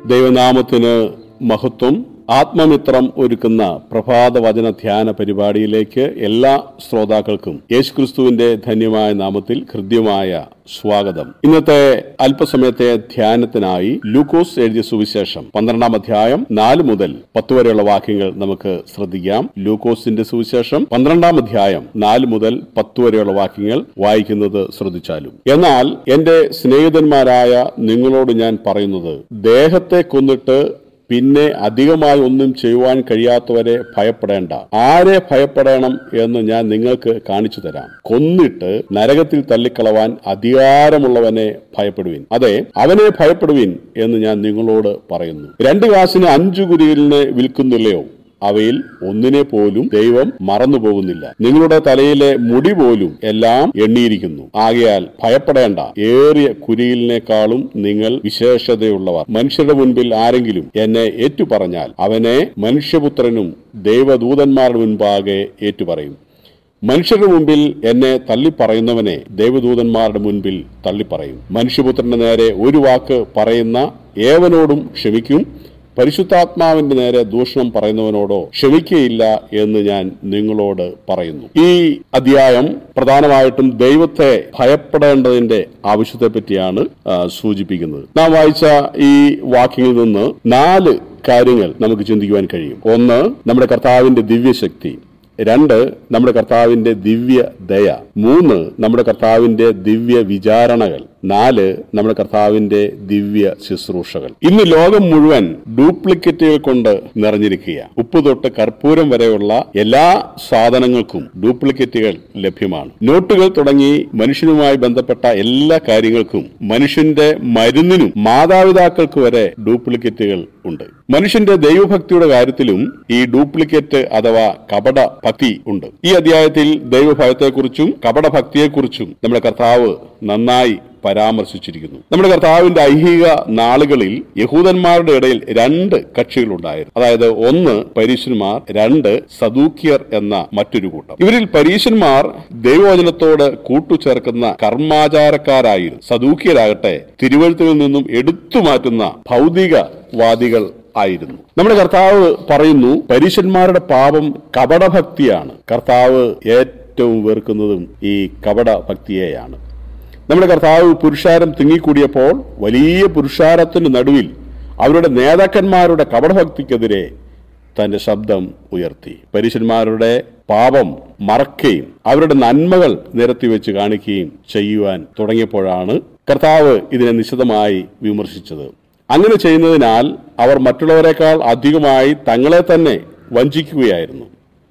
ദൈവനാമത്തിന് മഹത്വം ആത്മമിത്രം ഒരുക്കുന്ന പ്രഭാത വചന ധ്യാന പരിപാടിയിലേക്ക് എല്ലാ ശ്രോതാക്കൾക്കും യേശുക്രിസ്തുവിന്റെ ധന്യമായ നാമത്തിൽ ഹൃദ്യമായ സ്വാഗതം ഇന്നത്തെ അല്പസമയത്തെ ധ്യാനത്തിനായി ലൂക്കോസ് എഴുതിയ സുവിശേഷം പന്ത്രണ്ടാം അധ്യായം നാല് മുതൽ പത്ത് വരെയുള്ള വാക്യങ്ങൾ നമുക്ക് ശ്രദ്ധിക്കാം ലൂക്കോസിന്റെ സുവിശേഷം പന്ത്രണ്ടാം അധ്യായം നാല് മുതൽ പത്ത് വരെയുള്ള വാക്യങ്ങൾ വായിക്കുന്നത് ശ്രദ്ധിച്ചാലും എന്നാൽ എന്റെ സ്നേഹിതന്മാരായ നിങ്ങളോട് ഞാൻ പറയുന്നത് ദേഹത്തെ കൊന്നിട്ട് പിന്നെ അധികമായി ഒന്നും ചെയ്യുവാൻ കഴിയാത്തവരെ ഭയപ്പെടേണ്ട ആരെ ഭയപ്പെടണം എന്ന് ഞാൻ നിങ്ങൾക്ക് കാണിച്ചു തരാം കൊന്നിട്ട് നരകത്തിൽ തള്ളിക്കളവാൻ അധികാരമുള്ളവനെ ഭയപ്പെടുവിൻ അതെ അവനെ ഭയപ്പെടുവിൻ എന്ന് ഞാൻ നിങ്ങളോട് പറയുന്നു രണ്ട് കാശിന് അഞ്ചു കുരിയിലിന് വിൽക്കുന്നില്ലയോ അവയിൽ ഒന്നിനെ പോലും ദൈവം മറന്നു പോകുന്നില്ല നിങ്ങളുടെ തലയിലെ മുടി പോലും എല്ലാം എണ്ണിയിരിക്കുന്നു ആകയാൽ ഭയപ്പെടേണ്ട ഏറിയ കുരിയിലിനേക്കാളും നിങ്ങൾ വിശേഷതയുള്ളവർ മനുഷ്യരുടെ മുൻപിൽ ആരെങ്കിലും എന്നെ ഏറ്റുപറഞ്ഞാൽ അവനെ മനുഷ്യപുത്രനും ദൈവദൂതന്മാരുടെ മുൻപാകെ ഏറ്റുപറയും മനുഷ്യരുടെ മുമ്പിൽ എന്നെ തള്ളിപ്പറയുന്നവനെ ദൈവദൂതന്മാരുടെ മുൻപിൽ തള്ളിപ്പറയും മനുഷ്യപുത്രന്റെ നേരെ ഒരു വാക്ക് പറയുന്ന ഏവനോടും ക്ഷമിക്കും പരിശുദ്ധാത്മാവിന്റെ നേരെ ദൂഷണം പറയുന്നവനോടോ ക്ഷമിക്കയില്ല എന്ന് ഞാൻ നിങ്ങളോട് പറയുന്നു ഈ അധ്യായം പ്രധാനമായിട്ടും ദൈവത്തെ ഭയപ്പെടേണ്ടതിന്റെ ആവശ്യത്തെ പറ്റിയാണ് ആ, സൂചിപ്പിക്കുന്നത് നാം വായിച്ച ഈ വാക്യങ്ങളിൽ നിന്ന് നാല് കാര്യങ്ങൾ നമുക്ക് ചിന്തിക്കുവാൻ കഴിയും ഒന്ന് നമ്മുടെ കർത്താവിന്റെ ദിവ്യശക്തി രണ്ട് നമ്മുടെ കർത്താവിന്റെ ദിവ്യ ദയ മൂന്ന് നമ്മുടെ കർത്താവിന്റെ ദിവ്യ വിചാരണകൾ നാല് നമ്മുടെ കർത്താവിന്റെ ദിവ്യ ശുശ്രൂഷകൾ ഇന്ന് ലോകം മുഴുവൻ ഡ്യൂപ്ലിക്കേറ്റുകൾ കൊണ്ട് നിറഞ്ഞിരിക്കുക ഉപ്പ് തൊട്ട് കർപ്പൂരം വരെയുള്ള എല്ലാ സാധനങ്ങൾക്കും ഡ്യൂപ്ലിക്കേറ്റുകൾ ലഭ്യമാണ് നോട്ടുകൾ തുടങ്ങി മനുഷ്യനുമായി ബന്ധപ്പെട്ട എല്ലാ കാര്യങ്ങൾക്കും മനുഷ്യന്റെ മരുന്നിനും മാതാപിതാക്കൾക്ക് വരെ ഡ്യൂപ്ലിക്കേറ്റുകൾ ഉണ്ട് മനുഷ്യന്റെ ദൈവഭക്തിയുടെ കാര്യത്തിലും ഈ ഡ്യൂപ്ലിക്കേറ്റ് അഥവാ കപട ഭക്തി ഉണ്ട് ഈ അധ്യായത്തിൽ ദൈവഭയത്തെക്കുറിച്ചും കപട ഭക്തിയെക്കുറിച്ചും നമ്മുടെ കർത്താവ് നന്നായി പരാമർശിച്ചിരിക്കുന്നു നമ്മുടെ കർത്താവിന്റെ ഐഹിക നാളുകളിൽ യഹൂദന്മാരുടെ ഇടയിൽ രണ്ട് കക്ഷികളുണ്ടായിരുന്നു അതായത് ഒന്ന് പരീശന്മാർ രണ്ട് സദൂക്യർ എന്ന മറ്റൊരു കൂട്ടം ഇവരിൽ പരീശന്മാർ ദൈവവചനത്തോട് കൂട്ടുചേർക്കുന്ന കർമാചാരക്കാരായിരുന്നു സദൂക്യരാകട്ടെ തിരുവഴുത്തുകളിൽ നിന്നും എടുത്തു മാറ്റുന്ന ഭൗതികവാദികൾ ആയിരുന്നു നമ്മുടെ കർത്താവ് പറയുന്നു പരീശന്മാരുടെ പാപം കപടഭക്തിയാണ് കർത്താവ് ഏറ്റവും വെറുക്കുന്നതും ഈ കപടഭക്തിയെയാണ് നമ്മുടെ കർത്താവ് പുരുഷാരം തിങ്ങിക്കൂടിയപ്പോൾ വലിയ പുരുഷാരത്തിന് നടുവിൽ അവരുടെ നേതാക്കന്മാരുടെ കപടഭക്തിക്കെതിരെ തന്റെ ശബ്ദം ഉയർത്തി പരീശന്മാരുടെ പാപം മറക്കുകയും അവരുടെ നന്മകൾ നിരത്തി വെച്ച് കാണിക്കുകയും ചെയ്യുവാൻ തുടങ്ങിയപ്പോഴാണ് കർത്താവ് ഇതിനെ നിശിതമായി വിമർശിച്ചത് അങ്ങനെ ചെയ്യുന്നതിനാൽ അവർ മറ്റുള്ളവരെക്കാൾ അധികമായി തങ്ങളെ തന്നെ വഞ്ചിക്കുകയായിരുന്നു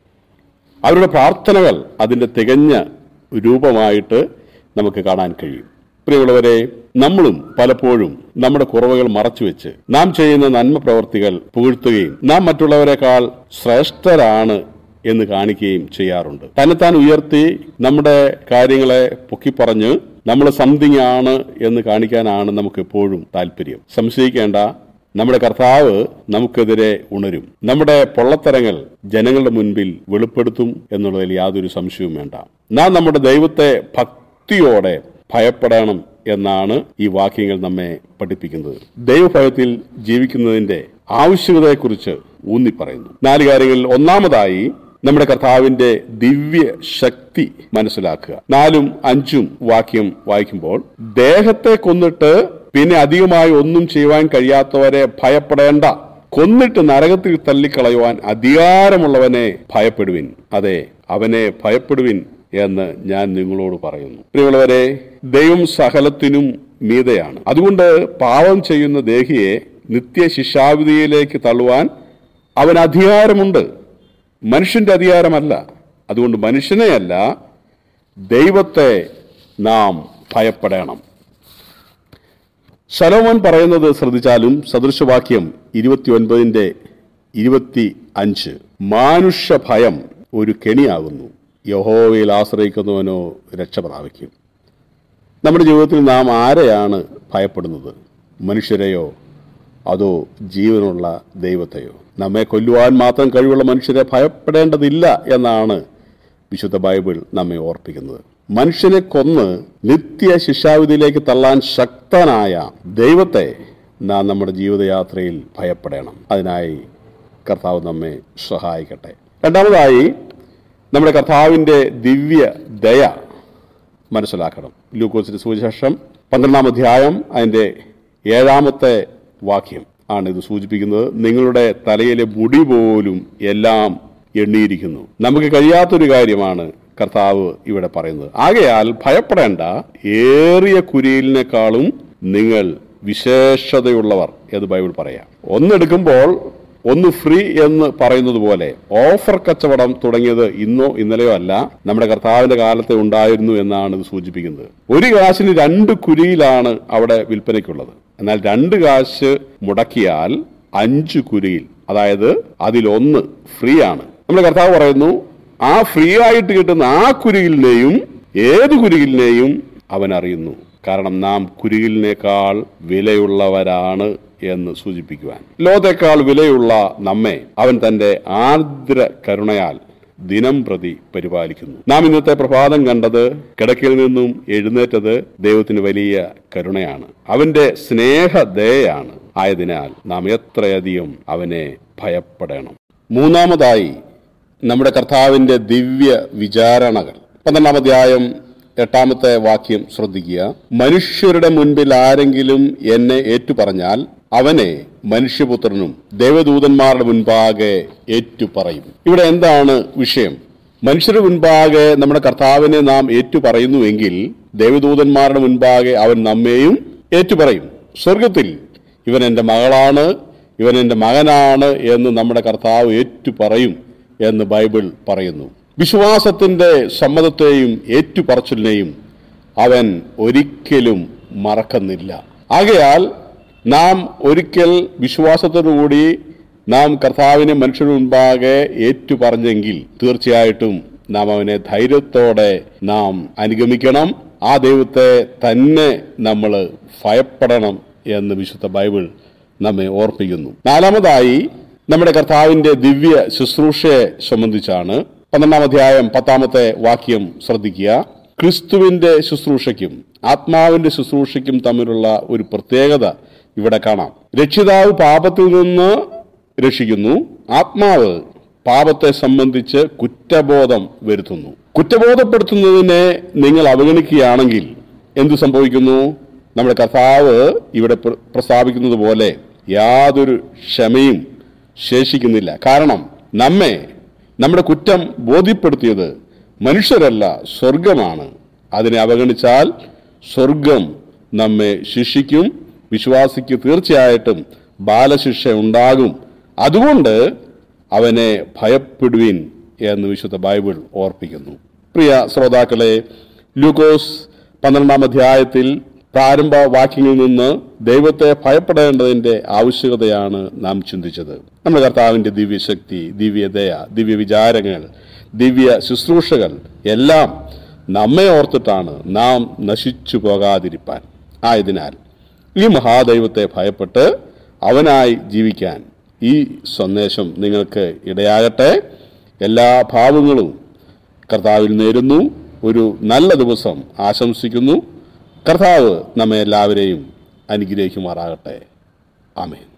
അവരുടെ പ്രാർത്ഥനകൾ അതിന്റെ തികഞ്ഞ രൂപമായിട്ട് നമുക്ക് കാണാൻ കഴിയും പ്രിയമുള്ളവരെ നമ്മളും പലപ്പോഴും നമ്മുടെ കുറവുകൾ മറച്ചുവെച്ച് നാം ചെയ്യുന്ന നന്മ പ്രവർത്തികൾ പുകഴ്ത്തുകയും നാം മറ്റുള്ളവരെക്കാൾ ശ്രേഷ്ഠരാണ് എന്ന് കാണിക്കുകയും ചെയ്യാറുണ്ട് തന്നെത്താൻ ഉയർത്തി നമ്മുടെ കാര്യങ്ങളെ പൊക്കിപ്പറഞ്ഞ് നമ്മൾ സംതിങ് ആണ് എന്ന് കാണിക്കാനാണ് നമുക്ക് എപ്പോഴും താല്പര്യം സംശയിക്കേണ്ട നമ്മുടെ കർത്താവ് നമുക്കെതിരെ ഉണരും നമ്മുടെ പൊള്ളത്തരങ്ങൾ ജനങ്ങളുടെ മുൻപിൽ വെളിപ്പെടുത്തും എന്നുള്ളതിൽ യാതൊരു സംശയവും വേണ്ട നാം നമ്മുടെ ദൈവത്തെ ഭക്തിയോടെ ഭയപ്പെടണം എന്നാണ് ഈ വാക്യങ്ങൾ നമ്മെ പഠിപ്പിക്കുന്നത് ദൈവഭയത്തിൽ ജീവിക്കുന്നതിന്റെ ആവശ്യകതയെക്കുറിച്ച് ഊന്നി പറയുന്നു നാല് കാര്യങ്ങളിൽ ഒന്നാമതായി നമ്മുടെ കർത്താവിന്റെ ദിവ്യ ശക്തി മനസ്സിലാക്കുക നാലും അഞ്ചും വാക്യം വായിക്കുമ്പോൾ ദേഹത്തെ കൊന്നിട്ട് പിന്നെ അധികമായി ഒന്നും ചെയ്യുവാൻ കഴിയാത്തവരെ ഭയപ്പെടേണ്ട കൊന്നിട്ട് നരകത്തിൽ തള്ളിക്കളയുവാൻ അധികാരമുള്ളവനെ ഭയപ്പെടുവിൻ അതെ അവനെ ഭയപ്പെടുവിൻ എന്ന് ഞാൻ നിങ്ങളോട് പറയുന്നു പ്രിയമുള്ളവരെ ദൈവം സകലത്തിനും മീതയാണ് അതുകൊണ്ട് പാവം ചെയ്യുന്ന ദേഹിയെ നിത്യ ശിക്ഷാവിധിയിലേക്ക് തള്ളുവാൻ അവൻ അധികാരമുണ്ട് മനുഷ്യന്റെ അധികാരമല്ല അതുകൊണ്ട് മനുഷ്യനെയല്ല ദൈവത്തെ നാം ഭയപ്പെടണം ശലോമോൻ പറയുന്നത് ശ്രദ്ധിച്ചാലും സദൃശവാക്യം ഇരുപത്തിയൊൻപതിന്റെ ഇരുപത്തി അഞ്ച് മാനുഷ്യ ഭയം ഒരു കെണിയാകുന്നു യഹോവയിൽ ആശ്രയിക്കുന്നവനോ രക്ഷ പ്രാപിക്കും നമ്മുടെ ജീവിതത്തിൽ നാം ആരെയാണ് ഭയപ്പെടുന്നത് മനുഷ്യരെയോ അതോ ജീവനുള്ള ദൈവത്തെയോ നമ്മെ കൊല്ലുവാൻ മാത്രം കഴിവുള്ള മനുഷ്യരെ ഭയപ്പെടേണ്ടതില്ല എന്നാണ് വിശുദ്ധ ബൈബിൾ നമ്മെ ഓർപ്പിക്കുന്നത് മനുഷ്യനെ കൊന്ന് നിത്യ ശിക്ഷാവിധിയിലേക്ക് തള്ളാൻ ശക്തനായ ദൈവത്തെ നാം നമ്മുടെ ജീവിതയാത്രയിൽ ഭയപ്പെടണം അതിനായി കർത്താവ് നമ്മെ സഹായിക്കട്ടെ രണ്ടാമതായി നമ്മുടെ കർത്താവിൻ്റെ ദിവ്യ ദയ മനസ്സിലാക്കണം ലൂക്കോസിന്റെ സുവിശേഷം പന്ത്രണ്ടാം അധ്യായം അതിൻ്റെ ഏഴാമത്തെ വാക്യം ആണ് ഇത് സൂചിപ്പിക്കുന്നത് നിങ്ങളുടെ തലയിലെ മുടി പോലും എല്ലാം എണ്ണിയിരിക്കുന്നു നമുക്ക് കഴിയാത്തൊരു കാര്യമാണ് കർത്താവ് ഇവിടെ പറയുന്നത് ആകയാൽ ഭയപ്പെടേണ്ട ഏറിയ കുരിയിലിനേക്കാളും നിങ്ങൾ വിശേഷതയുള്ളവർ എന്ന് ബൈബിൾ പറയാം ഒന്നെടുക്കുമ്പോൾ ഒന്ന് ഫ്രീ എന്ന് പറയുന്നത് പോലെ ഓഫർ കച്ചവടം തുടങ്ങിയത് ഇന്നോ ഇന്നലെയോ അല്ല നമ്മുടെ കർത്താവിന്റെ കാലത്തെ ഉണ്ടായിരുന്നു എന്നാണ് ഇത് സൂചിപ്പിക്കുന്നത് ഒരു കാശിന് രണ്ട് കുരിയിലാണ് അവിടെ വിൽപ്പനയ്ക്കുള്ളത് എന്നാൽ രണ്ട് കാശ് മുടക്കിയാൽ അഞ്ച് കുരിയിൽ അതായത് അതിലൊന്ന് ഫ്രീ ആണ് നമ്മുടെ കർത്താവ് പറയുന്നു ആ ഫ്രീ ആയിട്ട് കിട്ടുന്ന ആ കുരിയിലിനെയും ഏത് കുരിയിലിനെയും അവൻ അറിയുന്നു കാരണം നാം കുരിയിലിനേക്കാൾ വിലയുള്ളവരാണ് എന്ന് സൂചിപ്പിക്കുവാൻ ലോകത്തെക്കാൾ വിലയുള്ള നമ്മെ അവൻ തന്റെ ആർദ്ര കരുണയാൽ ദിനം പ്രതി പരിപാലിക്കുന്നു നാം ഇന്നത്തെ പ്രഭാതം കണ്ടത് കിടക്കയിൽ നിന്നും എഴുന്നേറ്റത് ദൈവത്തിന് വലിയ കരുണയാണ് അവന്റെ സ്നേഹദയാണ് ആയതിനാൽ നാം എത്രയധികം അവനെ ഭയപ്പെടണം മൂന്നാമതായി നമ്മുടെ കർത്താവിന്റെ ദിവ്യ വിചാരണകൾ പന്ത്രണ്ടാം അധ്യായം എട്ടാമത്തെ വാക്യം ശ്രദ്ധിക്കുക മനുഷ്യരുടെ മുൻപിൽ ആരെങ്കിലും എന്നെ ഏറ്റുപറഞ്ഞാൽ അവനെ മനുഷ്യപുത്രനും ദേവദൂതന്മാരുടെ മുൻപാകെ ഏറ്റുപറയും ഇവിടെ എന്താണ് വിഷയം മനുഷ്യരുടെ മുൻപാകെ നമ്മുടെ കർത്താവിനെ നാം ഏറ്റുപറയുന്നുവെങ്കിൽ ദേവദൂതന്മാരുടെ മുൻപാകെ അവൻ നമ്മെയും ഏറ്റുപറയും സ്വർഗത്തിൽ ഇവൻ എൻ്റെ മകളാണ് ഇവൻ എൻ്റെ മകനാണ് എന്ന് നമ്മുടെ കർത്താവ് ഏറ്റുപറയും എന്ന് ബൈബിൾ പറയുന്നു വിശ്വാസത്തിന്റെ സമ്മതത്തെയും ഏറ്റുപറച്ചിലിനെയും അവൻ ഒരിക്കലും മറക്കുന്നില്ല ആകയാൽ നാം ഒരിക്കൽ വിശ്വാസത്തോടുകൂടി നാം കർത്താവിനെ മനുഷ്യരുടെ മുൻപാകെ ഏറ്റുപറഞ്ഞെങ്കിൽ തീർച്ചയായിട്ടും നാം അവനെ ധൈര്യത്തോടെ നാം അനുഗമിക്കണം ആ ദൈവത്തെ തന്നെ നമ്മൾ ഭയപ്പെടണം എന്ന് വിശുദ്ധ ബൈബിൾ നമ്മെ ഓർപ്പിക്കുന്നു നാലാമതായി നമ്മുടെ കർത്താവിന്റെ ദിവ്യ ശുശ്രൂഷയെ സംബന്ധിച്ചാണ് പന്ത്രണ്ടാം അധ്യായം പത്താമത്തെ വാക്യം ശ്രദ്ധിക്കുക ക്രിസ്തുവിന്റെ ശുശ്രൂഷയ്ക്കും ആത്മാവിന്റെ ശുശ്രൂഷയ്ക്കും തമ്മിലുള്ള ഒരു പ്രത്യേകത ഇവിടെ കാണാം രക്ഷിതാവ് പാപത്തിൽ നിന്ന് രക്ഷിക്കുന്നു ആത്മാവ് പാപത്തെ സംബന്ധിച്ച് കുറ്റബോധം വരുത്തുന്നു കുറ്റബോധപ്പെടുത്തുന്നതിനെ നിങ്ങൾ അവഗണിക്കുകയാണെങ്കിൽ എന്തു സംഭവിക്കുന്നു നമ്മുടെ കർത്താവ് ഇവിടെ പ്ര- പ്രസ്താവിക്കുന്നത് പോലെ യാതൊരു ക്ഷമയും ശേഷിക്കുന്നില്ല കാരണം നമ്മെ നമ്മുടെ കുറ്റം ബോധ്യപ്പെടുത്തിയത് മനുഷ്യരല്ല സ്വർഗമാണ് അതിനെ അവഗണിച്ചാൽ സ്വർഗം നമ്മെ ശിക്ഷിക്കും വിശ്വാസിക്ക് തീർച്ചയായിട്ടും ബാലശിക്ഷ ഉണ്ടാകും അതുകൊണ്ട് അവനെ ഭയപ്പെടുവിൻ എന്ന് വിശുദ്ധ ബൈബിൾ ഓർപ്പിക്കുന്നു പ്രിയ ശ്രോതാക്കളെ ലൂക്കോസ് പന്ത്രണ്ടാം അധ്യായത്തിൽ പ്രാരംഭ വാക്യങ്ങളിൽ നിന്ന് ദൈവത്തെ ഭയപ്പെടേണ്ടതിന്റെ ആവശ്യകതയാണ് നാം ചിന്തിച്ചത് നമ്മുടെ കർത്താവിന്റെ ദിവ്യശക്തി ദിവ്യദയ ദിവ്യ വിചാരങ്ങൾ ദിവ്യ ശുശ്രൂഷകൾ എല്ലാം നമ്മെ ഓർത്തിട്ടാണ് നാം നശിച്ചു പോകാതിരിപ്പാൻ ആയതിനാൽ ഈ മഹാദൈവത്തെ ഭയപ്പെട്ട് അവനായി ജീവിക്കാൻ ഈ സന്ദേശം നിങ്ങൾക്ക് ഇടയാകട്ടെ എല്ലാ ഭാവങ്ങളും കർത്താവിൽ നേരുന്നു ഒരു നല്ല ദിവസം ആശംസിക്കുന്നു കർത്താവ് നമ്മെ എല്ലാവരെയും അനുഗ്രഹിക്കുമാറാകട്ടെ ആമേൻ